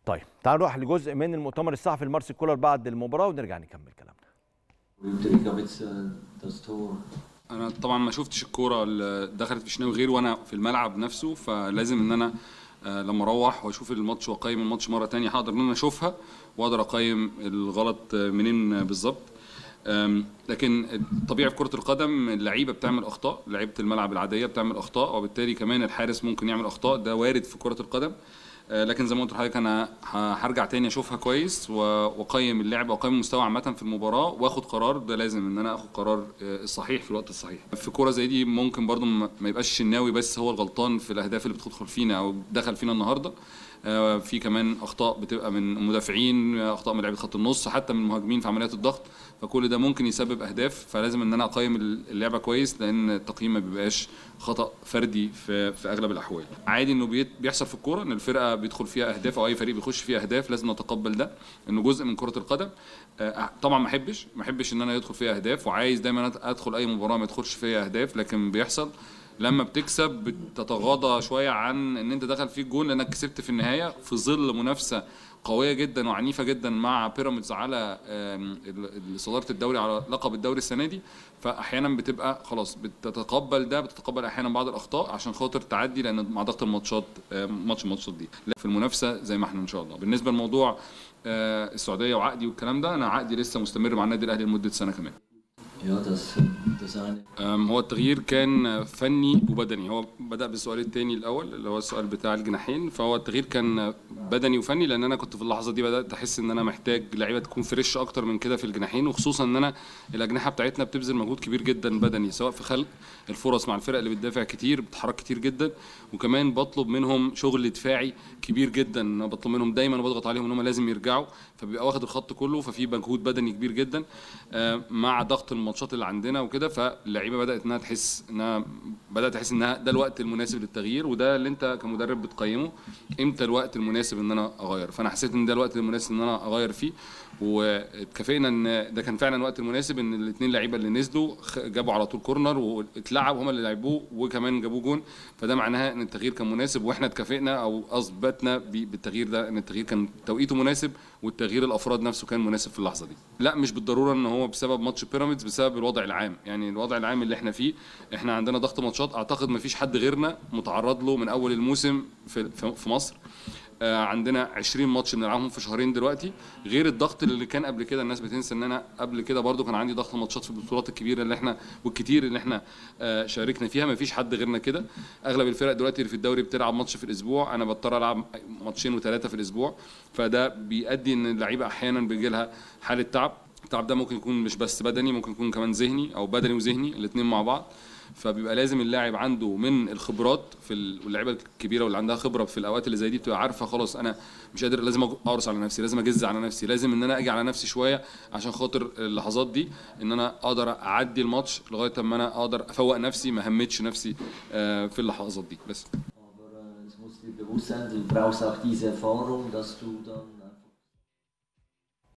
طيب تعالوا نروح لجزء من المؤتمر الصحفي لمارسيل كولر بعد المباراه ونرجع نكمل كلامنا انا طبعا ما شفتش الكوره اللي دخلت في شناوي غير وانا في الملعب نفسه فلازم ان انا آه، لما اروح واشوف الماتش واقيم الماتش مره تانية هقدر ان انا اشوفها واقدر اقيم الغلط آه، منين بالظبط أم، لكن طبيعي في كره القدم اللعيبه بتعمل اخطاء لعيبه الملعب العاديه بتعمل اخطاء وبالتالي كمان الحارس ممكن يعمل اخطاء ده وارد في كره القدم آه، لكن زي ما قلت لحضرتك انا ه- هرجع تاني اشوفها كويس و- واقيم اللعب واقيم المستوى عامه في المباراه واخد قرار ده لازم ان انا اخد قرار آه، الصحيح في الوقت الصحيح في كوره زي دي ممكن برضو ما ما يبقاش الشناوي بس هو الغلطان في الاهداف اللي بتدخل فينا او دخل فينا النهارده آه، في كمان اخطاء بتبقى من المدافعين اخطاء من لعيبه خط النص حتى من المهاجمين في عمليات الضغط فكل ده ممكن يسبب اهداف فلازم ان انا اقيم اللعبه كويس لان التقييم ما بيبقاش خطا فردي في في اغلب الاحوال عادي انه بيت- بيحصل في الكوره ان الفرقه بيدخل فيها اهداف او اي فريق بيخش فيه اهداف لازم نتقبل ده انه جزء من كره القدم آه، طبعا ما احبش ما احبش ان انا يدخل فيها اهداف وعايز دايما أت- ادخل اي مباراه ما يدخلش فيها اهداف لكن بيحصل لما بتكسب بتتغاضى شويه عن ان انت دخل فيك جول لانك كسبت في النهايه في ظل منافسه قويه جدا وعنيفه جدا مع بيراميدز على آم، ال- ال- صداره الدوري على لقب الدوري السنه دي فاحيانا بتبقى خلاص بتتقبل ده بتتقبل احيانا بعض الاخطاء عشان خاطر تعدي لان مع ضغط الماتشات آم، ماتش الماتشات دي لا، في المنافسه زي ما احنا ان شاء الله بالنسبه لموضوع آه، السعوديه وعقدي والكلام ده انا عقدي لسه مستمر مع النادي الاهلي لمده سنه كمان Ja, das, das eine. أم، هو التغيير كان فني وبدني هو بدأ بالسؤال الثاني الأول اللي هو السؤال بتاع الجناحين فهو التغيير كان بدني وفني لأن أنا كنت في اللحظة دي بدأت أحس إن أنا محتاج لعيبة تكون فريش أكتر من كده في الجناحين وخصوصا إن أنا الأجنحة بتاعتنا بتبذل مجهود كبير جدا بدني سواء في خلق الفرص مع الفرق اللي بتدافع كتير بتتحرك كتير جدا وكمان بطلب منهم شغل دفاعي كبير جدا أنا بطلب منهم دايما وبضغط عليهم ان هم لازم يرجعوا فبيبقى واخد الخط كله ففي مجهود بدني كبير جدا آه، مع ضغط الماتشات اللي عندنا وكده فاللعيبه بدات انها تحس انها بدات تحس انها ده الوقت المناسب للتغيير وده اللي انت كمدرب بتقيمه امتى الوقت المناسب ان انا اغير فانا حسيت ان ده الوقت المناسب ان انا اغير فيه واتكافئنا ان ده كان فعلا الوقت المناسب ان الاثنين لعيبه اللي نزلوا خ- جابوا على طول كورنر واتلعب هم اللي لعبوه وكمان جابوه جون فده معناها ان التغيير كان مناسب واحنا اتكافئنا او اثبتنا ب- بالتغيير ده ان التغيير كان توقيته مناسب والتغيير الافراد نفسه كان مناسب في اللحظه دي لا مش بالضروره ان هو بسبب ماتش بيراميدز بسبب الوضع العام يعني الوضع العام اللي احنا فيه احنا عندنا ضغط ماتشات اعتقد ما فيش حد غيرنا متعرض له من اول الموسم في في في مصر آه، عندنا 20 ماتش بنلعبهم في شهرين دلوقتي غير الضغط اللي كان قبل كده الناس بتنسى ان انا قبل كده برضو كان عندي ضغط ماتشات في البطولات الكبيره اللي احنا والكتير اللي احنا آه، شاركنا فيها ما فيش حد غيرنا كده اغلب الفرق دلوقتي اللي في الدوري بتلعب ماتش في الاسبوع انا بضطر العب ماتشين وثلاثه في الاسبوع فده بيؤدي ان اللعيبه احيانا بيجي لها حاله تعب التعب ده ممكن يكون مش بس بدني ممكن يكون كمان ذهني او بدني وذهني الاثنين مع بعض فبيبقى لازم اللاعب عنده من الخبرات في ال- واللعيبه الكبيره واللي عندها خبره في الاوقات اللي زي دي بتبقى عارفه خلاص انا مش قادر لازم أج- اقرص على نفسي لازم اجز على نفسي لازم ان انا اجي على نفسي شويه عشان خاطر اللحظات دي ان انا اقدر اعدي الماتش لغايه اما انا اقدر افوق نفسي ما همتش نفسي آه، في اللحظات دي بس Aber äh, es muss dir bewusst sein, du brauchst auch diese Erfahrung, dass du dann